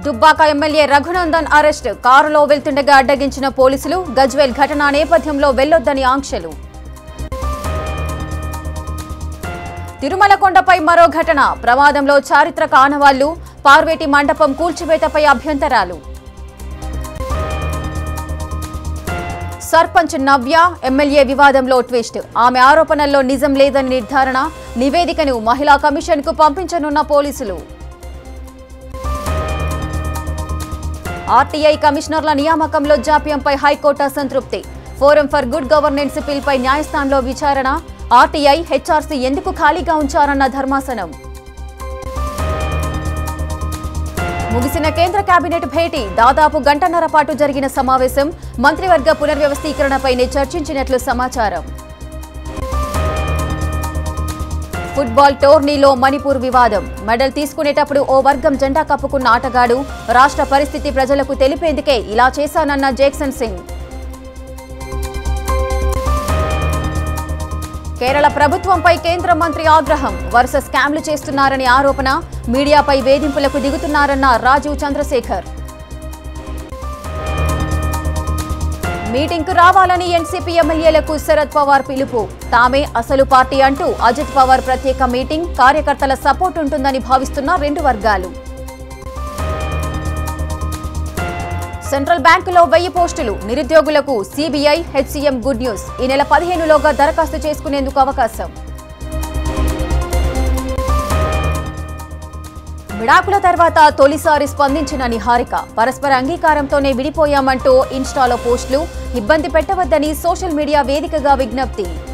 Dubbaka MLA Raghunandan arrest కారులో వెళ్తుండగా అడ్డగించిన పోలీసులు గజ్వేల్ ఘటన నేపథ్యంలో వెళ్లొద్దని ఆంక్షలు తిరుమల కొండపై మరో ఘటన ప్రమాదంలో చారిత్రక ఆనవాళ్లు పార్వేటి మండపం కూల్చివేతపై అభ్యంతరాలు సర్పంచ్ నవ్య ఎమ్మెల్యే వివాదంలో ట్విస్ట్ ఆమె ఆరోపణల్లో నిజం లేదని నిర్ధారణ నివేదికను మహిళా కమిషన్కు పంపించనున్న పోలీసులు ఆర్టీఐ కమిషనర్ల నియామకంలో జాప్యంపై హైకోర్టు అసంతృప్తి ఫోరం ఫర్ గుడ్ గవర్నెన్స్ బిల్పై న్యాయస్థానంలో విచారణ ఆర్టీఐ హెచ్ఆర్సీ ఎందుకు ఖాళీగా ఉంచారన్న ధర్మాసనం ముగిసిన కేంద్ర కేబినెట్ భేటీ దాదాపు గంటన్నర పాటు జరిగిన సమావేశం మంత్రివర్గ పునర్వ్యవస్థీకరణపైనే చర్చించినట్లు సమాచారం ఫుట్బాల్ టోర్నీలో మణిపూర్ వివాదం మెడల్ తీసుకునేటప్పుడు ఓ వర్గం జెండా కప్పుకున్న ఆటగాడు రాష్ట్ర పరిస్థితి ప్రజలకు తెలిపేందుకే ఇలా చేశానన్న జేక్సన్ సింగ్ కేరళ ప్రభుత్వంపై కేంద్ర మంత్రి ఆగ్రహం వరుస స్కామ్లు చేస్తున్నారని ఆరోపణ మీడియాపై వేధింపులకు దిగుతున్నారన్న రాజీవ్ చంద్రశేఖర్ మీటింగ్కు రావాలని ఎన్సీపీ ఎమ్మెల్యేలకు శరద్ పవార్ పిలుపు తామే అసలు పార్టీ అంటూ అజిత్ పవార్ ప్రత్యేక మీటింగ్ కార్యకర్తల సపోర్ట్ ఉంటుందని భావిస్తున్న రెండు వర్గాలు సెంట్రల్ బ్యాంకులో వెయ్యి పోస్టులు నిరుద్యోగులకు సిబిఐ హెచ్సీఎం గుడ్ న్యూస్ ఈ నెల పదిహేనులోగా దరఖాస్తు చేసుకునేందుకు అవకాశం విడాకుల తర్వాత తొలిసారి స్పందించిన నిహారిక పరస్పర అంగీకారంతోనే విడిపోయామంటూ ఇన్స్టాలో పోస్టులు ఇబ్బంది పెట్టవద్దని సోషల్ మీడియా వేదికగా విజ్ఞప్తి